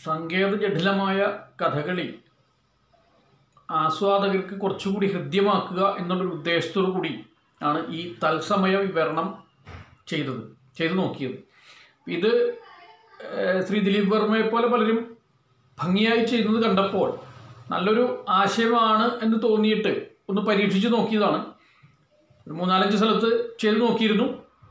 സങ്കേത ജഠിലമായ കഥകളി ആസ്വാദകർക്ക് കുറച്ചുകൂടി ഹൃദ്യമാക്കുക എന്നുള്ളൊരു ഉദ്ദേശത്തോടു കൂടി ആണ് ഈ തത്സമയ വിവരണം ചെയ്തത് ചെയ്തു നോക്കിയത് ഇത് ഏഹ്, ശ്രീ ദിലീപ് വർമ്മയെ പോലെ പലരും ഭംഗിയായി ചെയ്യുന്നത് കണ്ടപ്പോൾ നല്ലൊരു ആശയമാണ് എന്ന് തോന്നിയിട്ട് ഒന്ന് പരീക്ഷിച്ച് നോക്കിയതാണ് ഒരു മൂന്നാലഞ്ച് സ്ഥലത്ത് ചെയ്ത് നോക്കിയിരുന്നു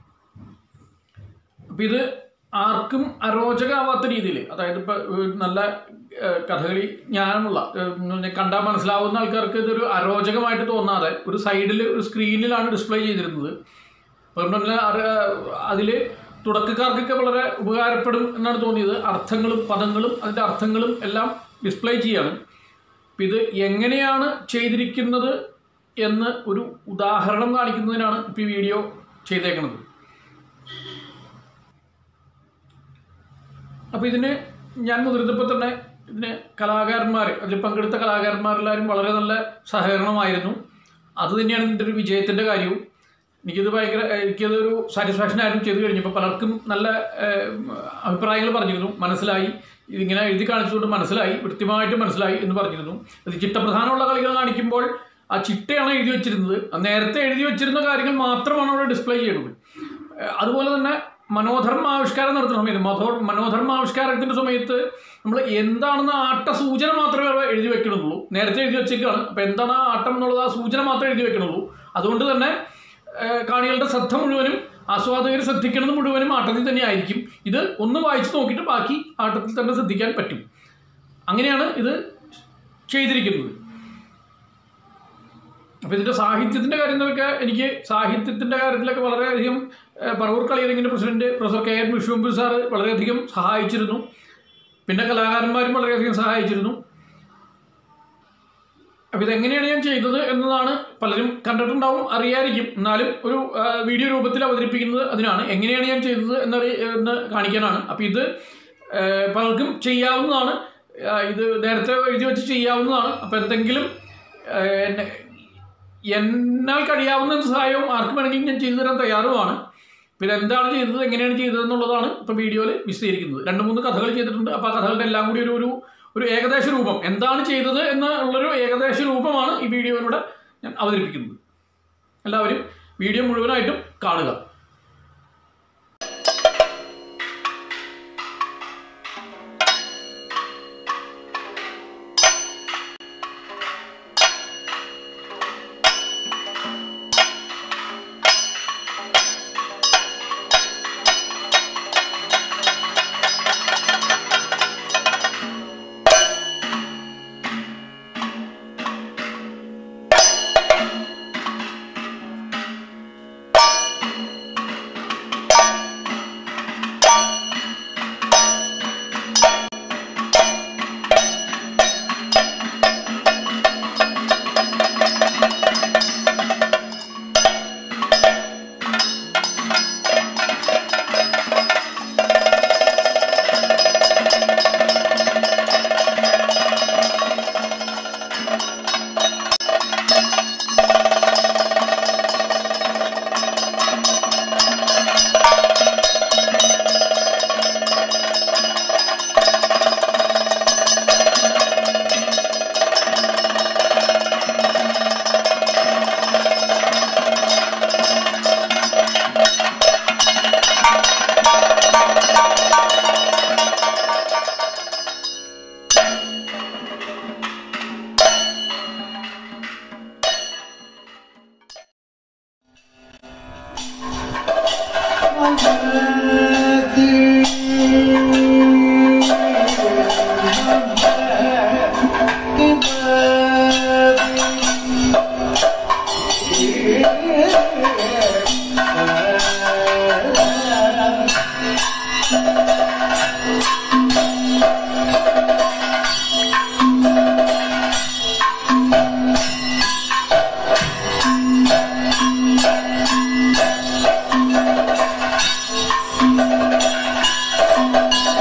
അപ്പം ഇത് ആർക്കും അരോചകമാവാത്ത രീതിയിൽ അതായത് ഇപ്പം നല്ല ഏഹ്, കഥകളി ജ്ഞാനമുള്ള ഏഹ്, കണ്ടാൽ മനസ്സിലാവുന്ന ആൾക്കാർക്ക് ഇതൊരു അരോചകമായിട്ട് തോന്നാതെ ഒരു സൈഡിൽ ഒരു സ്ക്രീനിലാണ് ഡിസ്പ്ലേ ചെയ്തിരുന്നത് അതുകൊണ്ട് തന്നെ അതിൽ തുടക്കക്കാർക്കൊക്കെ വളരെ ഉപകാരപ്പെടും എന്നാണ് തോന്നിയത് അർത്ഥങ്ങളും പദങ്ങളും അതിൻ്റെ അർത്ഥങ്ങളും എല്ലാം ഡിസ്പ്ലേ ചെയ്യാണ് അപ്പം ഇത് എങ്ങനെയാണ് ചെയ്തിരിക്കുന്നത് എന്ന് ഒരു ഉദാഹരണം കാണിക്കുന്നതിനാണ് ഇപ്പോൾ ഈ വീഡിയോ ചെയ്തേക്കുന്നത് അപ്പോൾ ഇതിന് ഞാൻ മുതിർന്നപ്പോൾ തന്നെ ഇതിന് കലാകാരന്മാർ അതിൽ പങ്കെടുത്ത കലാകാരന്മാരെല്ലാവരും വളരെ നല്ല സഹകരണമായിരുന്നു അത് തന്നെയാണ് ഇതിൻ്റെ ഒരു വിജയത്തിൻ്റെ കാര്യവും എനിക്കിത് ഭയങ്കര എനിക്കതൊരു സാറ്റിസ്ഫാക്ഷൻ ആയിരുന്നു ചെയ്തു കഴിഞ്ഞപ്പോൾ പലർക്കും നല്ല ഏഹ്, അഭിപ്രായങ്ങൾ പറഞ്ഞിരുന്നു മനസ്സിലായി ഇതിങ്ങനെ എഴുതി കാണിച്ചുകൊണ്ട് മനസ്സിലായി കൃത്യമായിട്ട് മനസ്സിലായി എന്ന് പറഞ്ഞിരുന്നു അത് ചിട്ടപ്രധാനമുള്ള കളികൾ കാണിക്കുമ്പോൾ ആ ചിട്ടയാണ് എഴുതി വെച്ചിരുന്നത് ആ നേരത്തെ എഴുതി വെച്ചിരുന്ന കാര്യങ്ങൾ മാത്രമാണ് അവിടെ ഡിസ്പ്ലേ ചെയ്യുന്നത് ഏഹ്, അതുപോലെ തന്നെ മനോധർമ്മ ആവിഷ്കാരം നടത്തുന്ന സമയത്ത് മധോ മനോധർമ്മ ആവിഷ്കാരത്തിൻ്റെ സമയത്ത് നമ്മൾ എന്താണെന്ന് ആട്ട സൂചന മാത്രമേ അവിടെ എഴുതി വെക്കണുള്ളൂ നേരത്തെ എഴുതി വെച്ചേക്കാണ് അപ്പോൾ എന്താണ് ആ ആട്ടം എന്നുള്ളത് ആ സൂചന മാത്രമേ എഴുതി വെക്കണുള്ളൂ അതുകൊണ്ട് തന്നെ ഏഹ്, കാണികളുടെ ശ്രദ്ധ മുഴുവനും ആസ്വാദകർ ശ്രദ്ധിക്കുന്നത് മുഴുവനും ആട്ടത്തിൽ തന്നെ ആയിരിക്കും ഇത് ഒന്ന് വായിച്ച് നോക്കിയിട്ട് ബാക്കി ആട്ടത്തിൽ തന്നെ ശ്രദ്ധിക്കാൻ പറ്റും അങ്ങനെയാണ് ഇത് ചെയ്തിരിക്കുന്നത് അപ്പോൾ ഇതിൻ്റെ സാഹിത്യത്തിൻ്റെ കാര്യങ്ങളൊക്കെ എനിക്ക് സാഹിത്യത്തിൻ്റെ കാര്യത്തിലൊക്കെ വളരെയധികം ഏഹ്, പറവൂർ കളിയരങ്ങിൻ്റെ പ്രസിഡന്റ് പ്രൊഫസർ കെ എൻ വിശ്വംബു സാറ് വളരെയധികം സഹായിച്ചിരുന്നു പിന്നെ കലാകാരന്മാരും വളരെയധികം സഹായിച്ചിരുന്നു അപ്പോൾ ഇതെങ്ങനെയാണ് ഞാൻ ചെയ്തത് എന്നതാണ് പലരും കണ്ടിട്ടുണ്ടാവും അറിയായിരിക്കും എന്നാലും ഒരു ആ, വീഡിയോ രൂപത്തിൽ അവതരിപ്പിക്കുന്നത് അതിനാണ് എങ്ങനെയാണ് ഞാൻ ചെയ്തത് എന്നറി എന്ന് കാണിക്കാനാണ് അപ്പോൾ ഇത് ആ, പലർക്കും ചെയ്യാവുന്നതാണ് ആ, ഇത് നേരത്തെ എഴുതി വെച്ച് ചെയ്യാവുന്നതാണ് അപ്പോൾ എന്തെങ്കിലും ആ, എന്നെ- എന്നാൽ കഴിയാവുന്ന സഹായവും ആർക്കും വേണമെങ്കിലും ഞാൻ ചെയ്തു തരാൻ തയ്യാറുമാണ് പിന്നെ എന്താണ് ചെയ്തത് എങ്ങനെയാണ് ചെയ്തത് എന്നുള്ളതാണ് ഇപ്പോൾ വീഡിയോയിൽ വിശദീകരിക്കുന്നത് രണ്ട് മൂന്ന് കഥകൾ ചെയ്തിട്ടുണ്ട് അപ്പോൾ ആ കഥകളുടെ എല്ലാം കൂടി ഒരു ഒരു ഒരു ഏകദേശ രൂപം എന്താണ് ചെയ്തത് എന്നുള്ളൊരു ഏകദേശ രൂപമാണ് ഈ വീഡിയോയിലൂടെ ഞാൻ അവതരിപ്പിക്കുന്നത് എല്ലാവരും വീഡിയോ മുഴുവനായിട്ടും കാണുക Thank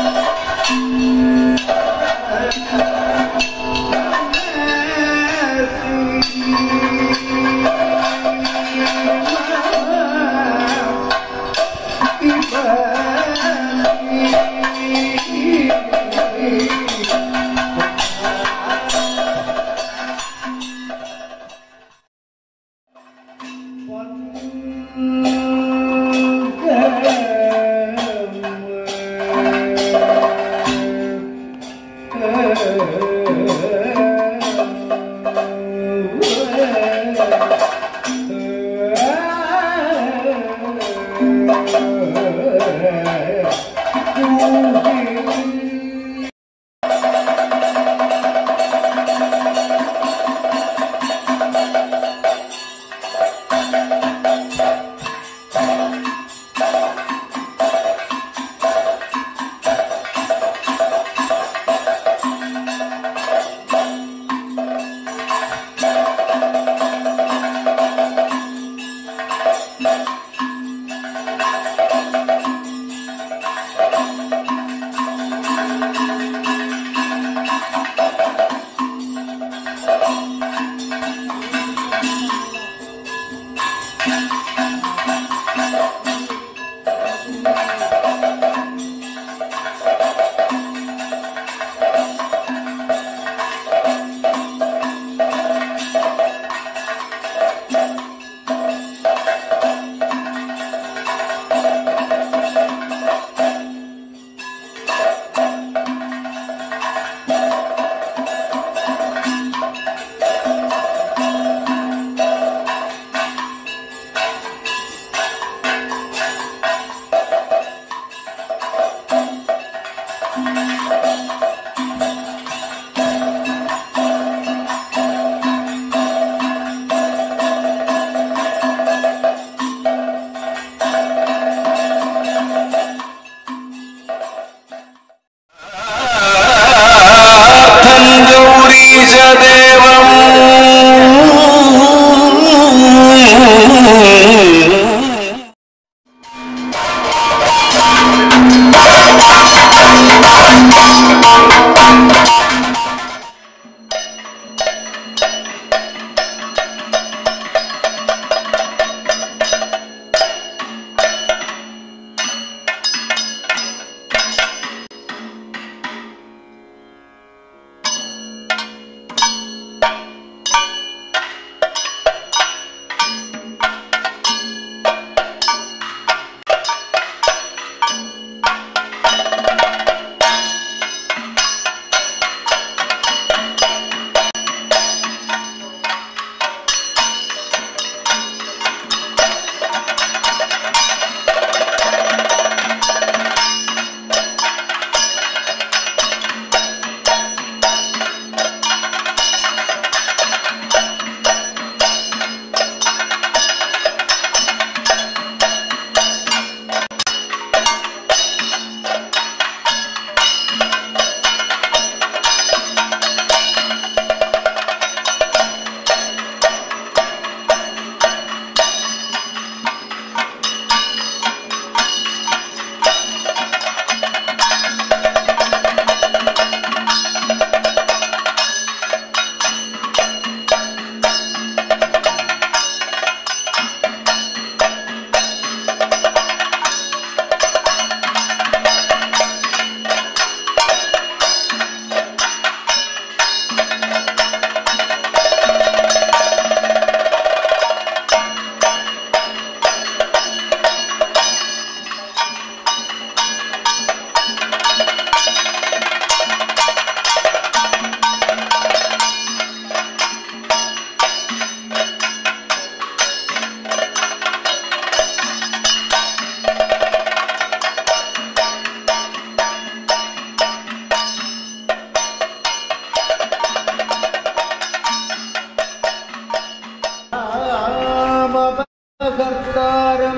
കർത്താരം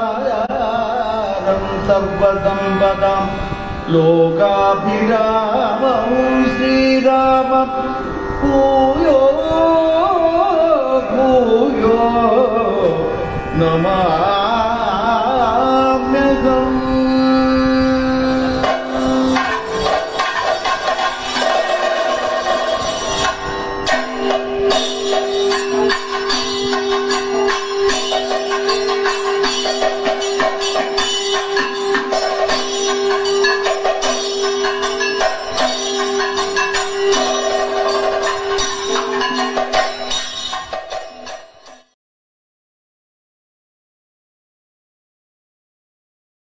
ദാരം സർവസമ്പദം ലോകാഭിരാമം ശ്രീരാമ ഭൂയോ ഭൂയോ നമാ